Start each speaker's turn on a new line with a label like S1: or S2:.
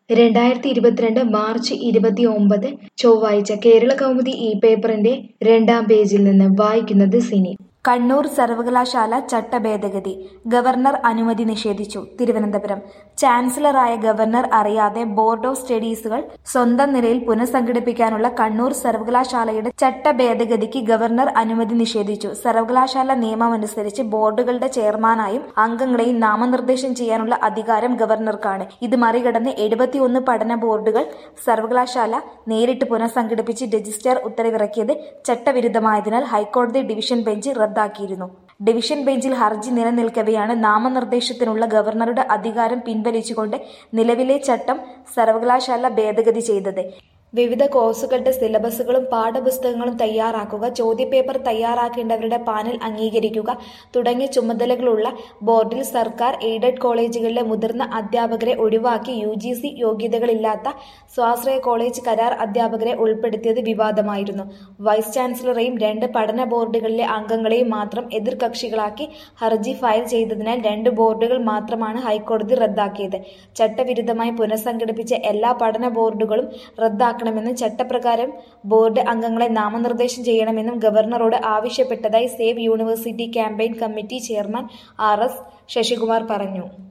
S1: രണ്ടായിരത്തി ഇരുപത്തിരണ്ട് മാർച്ച് ഇരുപത്തി ഒമ്പത് ചൊവ്വാഴ്ച കേരള കൗമുദി ഈ പേപ്പറിന്റെ രണ്ടാം പേജിൽ നിന്ന് വായിക്കുന്നത് സിനി
S2: കണ്ണൂർ സർവകലാശാല ചട്ടഭേദഗതി ഗവർണർ അനുമതി നിഷേധിച്ചു തിരുവനന്തപുരം ചാൻസലറായ ഗവർണർ അറിയാതെ ബോർഡ് ഓഫ് സ്റ്റഡീസുകൾ സ്വന്തം നിലയിൽ പുനഃസംഘടിപ്പിക്കാനുള്ള കണ്ണൂർ സർവകലാശാലയുടെ ചട്ടഭേദഗതിക്ക് ഗവർണർ അനുമതി നിഷേധിച്ചു സർവകലാശാല നിയമമനുസരിച്ച് ബോർഡുകളുടെ ചെയർമാനായും അംഗങ്ങളെയും നാമനിർദ്ദേശം ചെയ്യാനുള്ള അധികാരം ഗവർണർക്കാണ് ഇത് മറികടന്ന് എഴുപത്തിയൊന്ന് പഠന ബോർഡുകൾ സർവകലാശാല നേരിട്ട് പുനഃസംഘടിപ്പിച്ച് രജിസ്ട്രാർ ഉത്തരവിറക്കിയത് ചട്ടവിരുദ്ധമായതിനാൽ ഹൈക്കോടതി ഡിവിഷൻ ബെഞ്ച് റദ്ദാക്കിയിരുന്നു ഡിവിഷൻ ബെഞ്ചിൽ ഹർജി നിലനിൽക്കവെയാണ് നാമനിർദ്ദേശത്തിനുള്ള ഗവർണറുടെ അധികാരം പിൻവലിച്ചുകൊണ്ട് നിലവിലെ ചട്ടം സർവകലാശാല ഭേദഗതി ചെയ്തത് വിവിധ കോഴ്സുകളുടെ സിലബസുകളും പാഠപുസ്തകങ്ങളും തയ്യാറാക്കുക ചോദ്യപേപ്പർ തയ്യാറാക്കേണ്ടവരുടെ പാനൽ അംഗീകരിക്കുക തുടങ്ങിയ ചുമതലകളുള്ള ബോർഡിൽ സർക്കാർ എയ്ഡഡ് കോളേജുകളിലെ മുതിർന്ന അധ്യാപകരെ ഒഴിവാക്കി യു ജി സി യോഗ്യതകളില്ലാത്ത സ്വാശ്രയ കോളേജ് കരാർ അധ്യാപകരെ ഉൾപ്പെടുത്തിയത് വിവാദമായിരുന്നു വൈസ് ചാൻസലറെയും രണ്ട് പഠന ബോർഡുകളിലെ അംഗങ്ങളെയും മാത്രം എതിർകക്ഷികളാക്കി ഹർജി ഫയൽ ചെയ്തതിനാൽ രണ്ട് ബോർഡുകൾ മാത്രമാണ് ഹൈക്കോടതി റദ്ദാക്കിയത് ചട്ടവിരുദ്ധമായി പുനഃസംഘടിപ്പിച്ച എല്ലാ പഠന ബോർഡുകളും റദ്ദാക്കണമെന്നും ചട്ടപ്രകാരം ബോർഡ് അംഗങ്ങളെ നാമനിർദ്ദേശം ചെയ്യണമെന്നും ഗവർണറോട് ആവശ്യപ്പെട്ടതായി save university campaign committee chairman R S Sasikumar പറഞ്ഞു